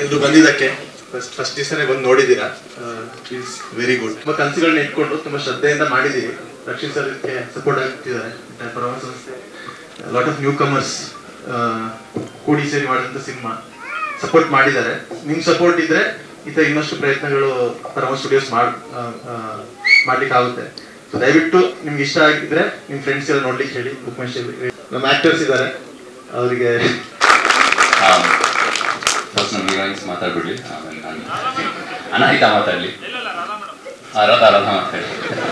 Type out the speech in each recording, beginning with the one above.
ಎಲ್ರು ಬಂದಿದ್ದಕ್ಕೆ first first ದಿವಸನೇ ಬಂದು ನೋಡಿದ್ದೀರಾ ಇಟ್ಸ್ ವೆರಿ ಗುಡ್ ತುಂಬ ಕನಸುಗಳನ್ನ ಇಟ್ಕೊಂಡು ತುಂಬಾ ಶ್ರದ್ಧೆಯಿಂದ ಮಾಡಿದ್ದೀವಿ ರಕ್ಷಿತ್ ಸರ್ ಇದಕ್ಕೆ ಸಪೋರ್ಟ್ ಆಗ್ತಿದ್ದಾರೆ ಪ್ರವಾಸ ಸಂಸ್ಥೆ ಲಾಟ್ ಆಫ್ ನ್ಯೂ ಕಮರ್ಸ್ ಕೂಡಿ ಸೇರಿ ಮಾಡಿದಂಥ ಸಿನಿಮಾ ಸಪೋರ್ಟ್ ಮಾಡಿದ್ದಾರೆ ನಿಮ್ ಸಪೋರ್ಟ್ ಇದ್ರೆ ಈ ತರ ಇನ್ನಷ್ಟು ಪ್ರಯತ್ನಗಳು ಪರಮ ಸ್ಟುಡಿಯೋಸ್ ಮಾಡ್ ಆ, ಆ, ಮಾಡ್ಲಿಕ್ಕೆ ಆಗುತ್ತೆ ಸೊ ದಯವಿಟ್ಟು ನಿಮ್ಗೆ ಇಷ್ಟ ಆಗಿದ್ರೆ ನಿಮ್ ಫ್ರೆಂಡ್ಸ್ ಎಲ್ಲ ನೋಡ್ಲಿಕ್ಕೆ ಹೇಳಿ ಬುಕ್ ಮೈ ನಮ್ಮ ಆಕ್ಟರ್ಸ್ ಇದ್ದಾರೆ ಅವರಿಗೆ ಫಸ್ಟ್ ನಮ್ಮ ಹೀರೋಯಿನ್ಸ್ ಮಾತಾಡ್ಬಿಡ್ಲಿ ಆಮೇಲೆ ನಾನು ಅನಾಹಿತ ಮಾತಾಡಲಿ ರಾಧಾ ರಾಧಾ ಮಾತಾಡಿ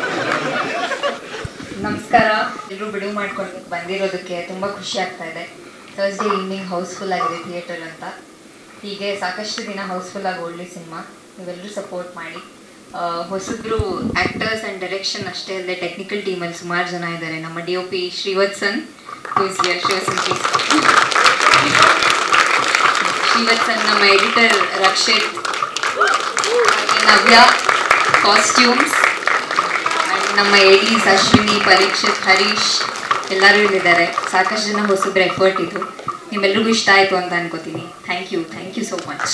ನಮಸ್ಕಾರ ಎಲ್ಲರೂ ಬಿಡುವು ಮಾಡ್ಕೊಂಡು ಬಂದಿರೋದಕ್ಕೆ ತುಂಬ ಖುಷಿ ಆಗ್ತಾ ಇದೆ ಥರ್ಸ್ಡೇ ಈವ್ನಿಂಗ್ ಹೌಸ್ಫುಲ್ ಆಗಿದೆ ಥಿಯೇಟರ್ ಅಂತ ಹೀಗೆ ಸಾಕಷ್ಟು ದಿನ ಹೌಸ್ಫುಲ್ ಆಗಿ ಒಳ್ಳೆ ಸಿನಿಮಾ ನೀವೆಲ್ಲರೂ ಸಪೋರ್ಟ್ ಮಾಡಿ ಆ, ಹೊಸಬ್ರು ಆ್ಯಕ್ಟರ್ಸ್ ಆ್ಯಂಡ್ ಡೈರೆಕ್ಷನ್ ಅಷ್ಟೇ ಅಲ್ಲದೆ ಟೆಕ್ನಿಕಲ್ ಟೀಮಲ್ಲಿ ಸುಮಾರು ಜನ ಇದ್ದಾರೆ ನಮ್ಮ ಡಿ ಒ ಪಿ ಶ್ರೀವತ್ಸನ್ ಶ್ರೀವತ್ಸನ್ ಶ್ರೀವತ್ಸನ್ ನಮ್ಮ ಎಡಿಟರ್ ರಕ್ಷಿತ್ ಹಾಗೆ ನವ್ಯ ಕಾಸ್ಟ್ಯೂಮ್ಸ್ ಆ್ಯಂಡ್ ನಮ್ಮ ಎಡೀಸ್ ಅಶ್ವಿನಿ ಪರೀಕ್ಷಿತ್ ಹರೀಶ್ ಎಲ್ಲರೂ ಇಲ್ಲಿದ್ದಾರೆ ಸಾಕಷ್ಟು ಜನ ಹೊಸಬ್ರ ಎಫರ್ಟ್ ಇದು ನಿಮ್ಮೆಲ್ರಿಗೂ ಇಷ್ಟ ಆಯಿತು ಅಂತ ಅನ್ಕೋತೀನಿ thank you thank you so much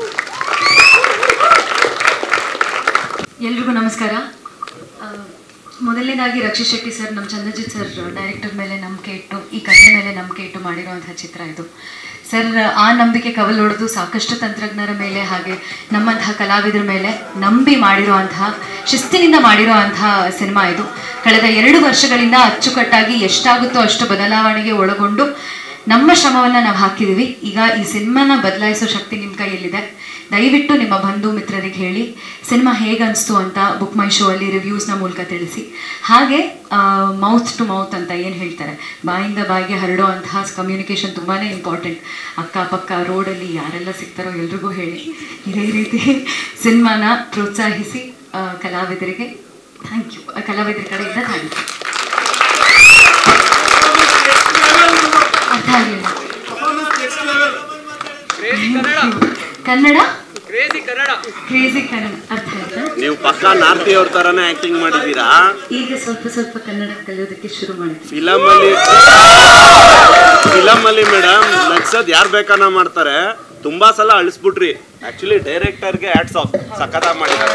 ಎಲ್ರಿಗೂ ನಮಸ್ಕಾರ ಆ, ಮೊದಲನೇದಾಗಿ ರಕ್ಷಿತ್ ಶೆಟ್ಟಿ ಸರ್ ನಮ್ಮ ಚಂದ್ರಜಿತ್ ಸರ್ ಡೈರೆಕ್ಟರ್ ಮೇಲೆ ನಂಬಿಕೆ ಇಟ್ಟು ಈ ಕಥೆ ಮೇಲೆ ನಂಬಿಕೆ ಇಟ್ಟು ಮಾಡಿರುವಂತಹ ಚಿತ್ರ ಇದು ಸರ್ ಆ ನಂಬಿಕೆ ಕವಲೊಡೆದು ಸಾಕಷ್ಟು ತಂತ್ರಜ್ಞರ ಮೇಲೆ ಹಾಗೆ ನಮ್ಮಂತಹ ಕಲಾವಿದರ ಮೇಲೆ ನಂಬಿ ಮಾಡಿರುವಂತಹ ಶಿಸ್ತಿನಿಂದ ಮಾಡಿರುವಂತಹ ಸಿನಿಮಾ ಇದು ಕಳೆದ ಎರಡು ವರ್ಷಗಳಿಂದ ಅಚ್ಚುಕಟ್ಟಾಗಿ ಎಷ್ಟಾಗುತ್ತೋ ಅಷ್ಟು ಬದಲಾವಣೆಗೆ ಒಳಗೊಂಡು ನಮ್ಮ ಶ್ರಮವನ್ನು ನಾವು ಹಾಕಿದ್ದೀವಿ ಈಗ ಈ ಸಿನಿಮಾನ ಬದಲಾಯಿಸೋ ಶಕ್ತಿ ನಿಮ್ಮ ಕೈಯಲ್ಲಿದೆ ದಯವಿಟ್ಟು ನಿಮ್ಮ ಬಂಧು ಮಿತ್ರರಿಗೆ ಹೇಳಿ ಸಿನಿಮಾ ಹೇಗೆ ಅನಿಸ್ತು ಅಂತ ಬುಕ್ ಮೈ ಶೋ ಅಲ್ಲಿ ರಿವ್ಯೂಸ್ನ ಮೂಲಕ ತಿಳಿಸಿ ಹಾಗೆ ಮೌತ್ ಟು ಮೌತ್ ಅಂತ ಏನು ಹೇಳ್ತಾರೆ ಬಾಯಿಂದ ಬಾಯಿಗೆ ಹರಡೋ ಅಂತಹ ಕಮ್ಯುನಿಕೇಷನ್ ತುಂಬಾ ಇಂಪಾರ್ಟೆಂಟ್ ಅಕ್ಕಪಕ್ಕ ರೋಡಲ್ಲಿ ಯಾರೆಲ್ಲ ಸಿಗ್ತಾರೋ ಎಲ್ರಿಗೂ ಹೇಳಿ ಇದೇ ರೀತಿ ಸಿನಿಮಾನ ಪ್ರೋತ್ಸಾಹಿಸಿ ಆ, ಕಲಾವಿದರಿಗೆ ಥ್ಯಾಂಕ್ ಯು ಕಲಾವಿದರ ಕಡೆಯಿಂದ ಥ್ಯಾಂಕ್ ಯು ಅರ್ಥ ಆಗಲಿಲ್ಲ ಕನ್ನಡ ಕ್ರೇಜಿ ಕನ್ನಡ ಅರ್ಥ ಆಯ್ತಾ ನೀವು ಪಕ್ಕಾ ನಾರ್ತಿ ಅವ್ರ ತರಾನೇ ಆಕ್ಟಿಂಗ್ ಮಾಡಿದ್ದೀರಾ ಈಗ ಸ್ವಲ್ಪ ಸ್ವಲ್ಪ ಕನ್ನಡ ಕಲಿಯೋದಕ್ಕೆ ಶುರು ಮಾಡಿದ್ವಿ ಫಿಲಮ್ ಅಲ್ಲಿ ಫಿಲಮ್ ಅಲ್ಲಿ ಮೇಡಮ್ ನಗ್ಸದ್ ಯಾರ್ ಬೇಕಾನ ಮಾಡ್ತಾರೆ ತುಂಬಾ ಸಲ ಅಳಿಸ್ಬಿಟ್ರಿ ಆಕ್ಚುಲಿ ಡೈರೆಕ್ಟರ್ಗೆ ಆಟ್ಸ್ ಆಫ್ ಸಖತ್ತಾಗಿ ಮಾಡಿದ್ದಾರೆ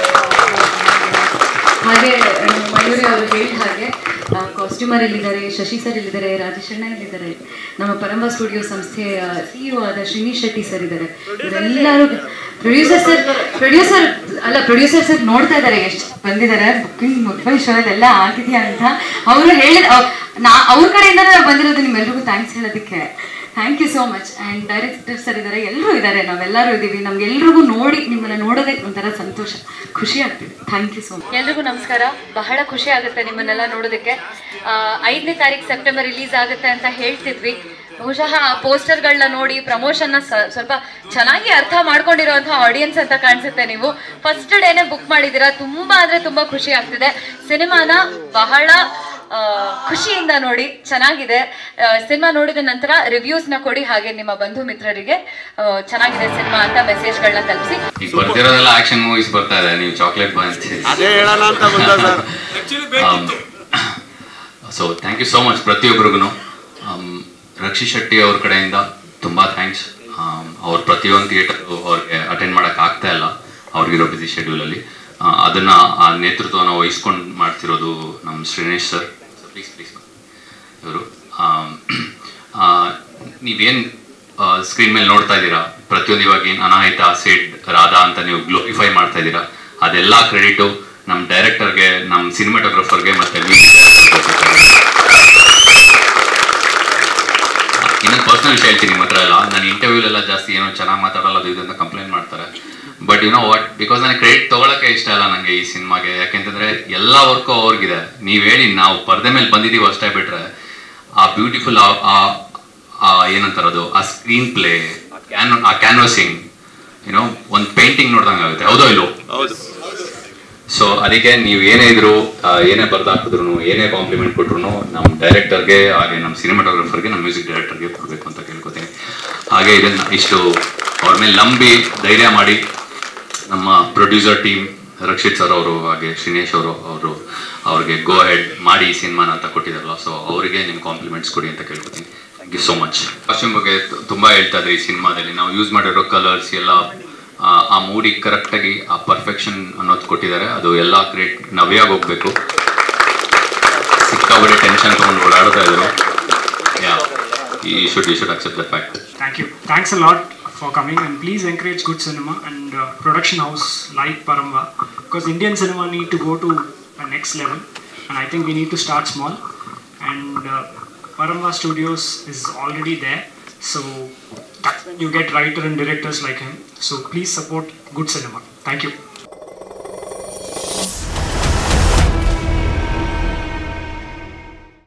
ಹಾಗೆ ಆ, ಮಯೂರಿ ಅವರು ಹೇಳಿದ ಹಾಗೆ ಕಾಸ್ಟ್ಯೂಮರ್ ಇಲ್ಲಿದ್ದಾರೆ ಶಶಿ ಸರ್ ಇಲ್ಲಿದ್ದಾರೆ ರಾಜೇಶ್ ಅಣ್ಣ ಇಲ್ಲಿದ್ದಾರೆ ನಮ್ಮ ಪರಂಬ ಸ್ಟುಡಿಯೋ ಸಂಸ್ಥೆಯ ಸಿಇಒ ಆದ ಶ್ರೀನಿಶ್ ಶೆಟ್ಟಿ ಸರ್ ಇದ್ದಾರೆ ಇವರೆಲ್ಲರೂ ಪ್ರೊಡ್ಯೂಸರ್ ಸರ್ ಪ್ರೊಡ್ಯೂಸರ್ ಅಲ್ಲ ಪ್ರೊಡ್ಯೂಸರ್ ಸರ್ ನೋಡ್ತಾ ಇದ್ದಾರೆ ಎಷ್ಟು ಬಂದಿದ್ದಾರೆ ಬುಕ್ಕಿಂಗ್ ಮೊಬೈಲ್ ಶೋ ಎಲ್ಲ ಆಗಿದೆಯಾ ಅಂತ ಅವರು ಹೇಳಿದ ಅವ್- ನಾ ಅವ್ರ ಕಡೆಯಿಂದ ನಾವು ಬಂದಿರೋದು ನಿಮ್ಮೆಲ್ರಿಗೂ ಥ್ಯಾಂಕ್ಸ್ ಹೇಳೋದಕ್ಕೆ thank you so much and director sir ಇದ್ದಾರೆ ಎಲ್ಲರೂ ಇದ್ದಾರೆ ನಾವೆಲ್ಲರೂ ಇದ್ದೀವಿ ನಮ್ಗೆಲ್ರಿಗೂ ನೋಡಿ ನಿಮ್ಮನ್ನ ನೋಡೋದೇ ಒಂಥರ ಸಂತೋಷ ಖುಷಿ ಆಗ್ತಿದೆ ಥ್ಯಾಂಕ್ ಯು ಸೋ ಮಚ್ ಎಲ್ರಿಗೂ ನಮಸ್ಕಾರ ಬಹಳ ಖುಷಿ ಆಗುತ್ತೆ ನಿಮ್ಮನ್ನೆಲ್ಲ ನೋಡೋದಕ್ಕೆ ಐದನೇ ತಾರೀಕು ಸೆಪ್ಟೆಂಬರ್ ರಿಲೀಸ್ ಆಗುತ್ತೆ ಅಂತ ಹೇಳ್ತಿದ್ವಿ ಬಹುಶಃ ಆ ಪೋಸ್ಟರ್ಗಳನ್ನ ನೋಡಿ ಪ್ರಮೋಷನ್ನ ಸ್ವಲ್ಪ ಚೆನ್ನಾಗಿ ಅರ್ಥ ಮಾಡ್ಕೊಂಡಿರುವಂತಹ ಆಡಿಯನ್ಸ್ ಅಂತ ಕಾಣಿಸುತ್ತೆ ನೀವು ಫಸ್ಟ್ ಡೇನೆ ಬುಕ್ ಮಾಡಿದ್ದೀರಾ ತುಂಬಾ ಅಂದ್ರೆ ತುಂಬಾ ಖುಷಿ ಆಗ್ತಿದೆ ಸಿನಿಮಾನ ಬಹಳ ಆ, ಖುಷಿಯಿಂದ ನೋಡಿ ಚೆನ್ನಾಗಿದೆ ಸಿನಿಮಾ ನೋಡಿದ ನಂತರ ರಿವ್ಯೂಸ್ನ ಕೊಡಿ ಹಾಗೆ ನಿಮ್ಮ ಬಂಧು ಮಿತ್ರರಿಗೆ ಆ, ಚೆನ್ನಾಗಿದೆ ಸಿನಿಮಾ ಅಂತ ಮೆಸೇಜ್ಗಳನ್ನ ತಲುಪಿಸಿ ಈಗ ಬರ್ತಿರೋದೆಲ್ಲ ಆಕ್ಷನ್ ಮೂವೀಸ್ ಬರ್ತಾ ಇದೆ ನೀವು ಚಾಕ್ಲೇಟ್ ಬಾಯ್ ಅದೇ ಹೇಳೋಣ ಅಂತ ಬಂದ sir so thank you so much ಪ್ರತಿಯೊಬ್ಬರಿಗೂ ರಕ್ಷಿತ್ ಶೆಟ್ಟಿ ಅವ್ರ ಕಡೆಯಿಂದ ತುಂಬ ಥ್ಯಾಂಕ್ಸ್ ಅವ್ರ ಪ್ರತಿಯೊಂದು ಥಿಯೇಟರ್ ಅವ್ರಿಗೆ ಅಟೆಂಡ್ ಮಾಡೋಕೆ ಆಗ್ತಾ ಇಲ್ಲ ಅವ್ರಿಗಿರೋ ಬಿಸಿ ಶೆಡ್ಯೂಲಲ್ಲಿ ಅದನ್ನು ಆ ನೇತೃತ್ವನ ವಹಿಸ್ಕೊಂಡು ಮಾಡ್ತಿರೋದು ನಮ್ಮ ಶ್ರೀನೇಶ್ ಸರ್ ಪ್ಲೀಸ್ ಪ್ಲೀಸ್ ಇವರು ನೀವೇನು ಸ್ಕ್ರೀನ್ ಮೇಲೆ ನೋಡ್ತಾ ಇದ್ದೀರಾ ಪ್ರತಿಯೊಂದು ಇವಾಗ ಏನು ಅನಾಹಿತ ಸೇಡ್ ರಾಧಾ ಅಂತ ನೀವು ಗ್ಲೋರಿಫೈ ಮಾಡ್ತಾ ಇದ್ದೀರಾ ಅದೆಲ್ಲ ಕ್ರೆಡಿಟು ನಮ್ಮ ಡೈರೆಕ್ಟರ್ಗೆ ನಮ್ಮ ಸಿನಿಮಾಟೋಗ್ರಫರ್ಗೆ ಮತ್ತೆ ಇನ್ನೊಂದು ಪರ್ಸನಲ್ ವಿಷಯ ಹೇಳ್ತೀನಿ ನಿಮ್ಮ ಹತ್ರ ಎಲ್ಲ ನಾನು ಇಂಟರ್ವ್ಯೂಲೆಲ್ಲ ಜಾಸ್ತಿ ಏನೋ ಚೆನ್ನಾಗಿ ಮಾತಾಡಲ್ಲ ಅದು ಇದು ಅಂತ ಕಂಪ್ಲೇಂಟ್ ಮಾಡ್ತಾರೆ but you know what because ನನಗೆ ಕ್ರೆಡಿಟ್ ತೊಗೊಳಕ್ಕೆ ಇಷ್ಟ ಇಲ್ಲ ನನಗೆ ಈ ಸಿನಿಮಾಗೆ ಯಾಕೆಂತಂದ್ರೆ ಎಲ್ಲ ವರ್ಕು ಅವ್ರಿಗಿದೆ ನೀವು ಹೇಳಿ ನಾವು ಪರದೆ ಮೇಲೆ ಬಂದಿದ್ದೀವಿ ಅಷ್ಟೇ ಬಿಟ್ರೆ ಆ ಬ್ಯೂಟಿಫುಲ್ ಆ ಏನಂತಾರದು ಆ screenplay can uh canvassing ಏನೋ ಒಂದು ಪೇಂಟಿಂಗ್ ನೋಡ್ದಂಗೆ ಆಗುತ್ತೆ ಹೌದೋ ಇಲ್ಲೋ ಹೌದು ಸೊ ಅದಕ್ಕೆ ನೀವು ಏನೇ ಇದ್ರು ಆ, ಏನೇ ಬರ್ದಾಕಿದ್ರು ಏನೇ ಕಾಂಪ್ಲಿಮೆಂಟ್ ಕೊಟ್ರು ನಮ್ಮ ಡೈರೆಕ್ಟರ್ಗೆ ಹಾಗೆ ನಮ್ಮ ಸಿನಿಮಾಟೋಗ್ರಫರ್ಗೆ ನಮ್ಮ ಮ್ಯೂಸಿಕ್ ಡೈರೆಕ್ಟರ್ಗೆ ಕೊಡಬೇಕು ಅಂತ ಕೇಳ್ಕೊತೀನಿ ಹಾಗೆ ಇದನ್ನ ಇಷ್ಟು ಅವ್ರ ಮೇಲೆ ನಂಬಿ ಧೈರ್ಯ ಮಾಡಿ ನಮ್ಮ ಪ್ರೊಡ್ಯೂಸರ್ ಟೀಮ್ ರಕ್ಷಿತ್ ಸರ್ ಅವರು ಹಾಗೆ ಶ್ರೀನೇಶ್ ಅವರು ಅವರು ಅವ್ರಿಗೆ ಗೋ ಹೆಡ್ ಮಾಡಿ ಈ ಸಿನಿಮಾನ ಅಂತ ಕೊಟ್ಟಿದ್ದಾರಲ್ಲ ಸೊ ಅವರಿಗೆ ನಿಮ್ಮ ಕಾಂಪ್ಲಿಮೆಂಟ್ಸ್ ಕೊಡಿ ಅಂತ ಕೇಳ್ಕೊತೀನಿ thank you so much costume ಬಗ್ಗೆ ತು- ತುಂಬಾ ಹೇಳ್ತಾ ಇದ್ರಿ ಈ ಸಿನಿಮಾದಲ್ಲಿ ನಾವು ಯೂಸ್ ಮಾಡಿರೋ ಕಲರ್ಸ್ ಎಲ್ಲ ಆ ಮೂಡಿಗೆ ಕರೆಕ್ಟಾಗಿ ಆ ಪರ್ಫೆಕ್ಷನ್ ಅನ್ನೋದು ಕೊಟ್ಟಿದ್ದಾರೆ ಅದು ಎಲ್ಲ ಕ್ರಿಯೇಟ್ ನವ್ಯಾಗಿ ಹೋಗ್ಬೇಕು ಸಿಕ್ಕಾಬಡಿ ಟೆನ್ಷನ್ ತೊಗೊಂಡು ಓಡಾಡ್ತಾ ಇದ್ರು ಯಾ ಈ should you should accept the fact Thank you. Thanks a lot for coming and please encourage good cinema and uh, production house like Paramva because Indian cinema need to go to a next level and I think we need to start small and uh, Paramva Studios is already there so that's when you get writer and directors like him so please support good cinema. Thank you.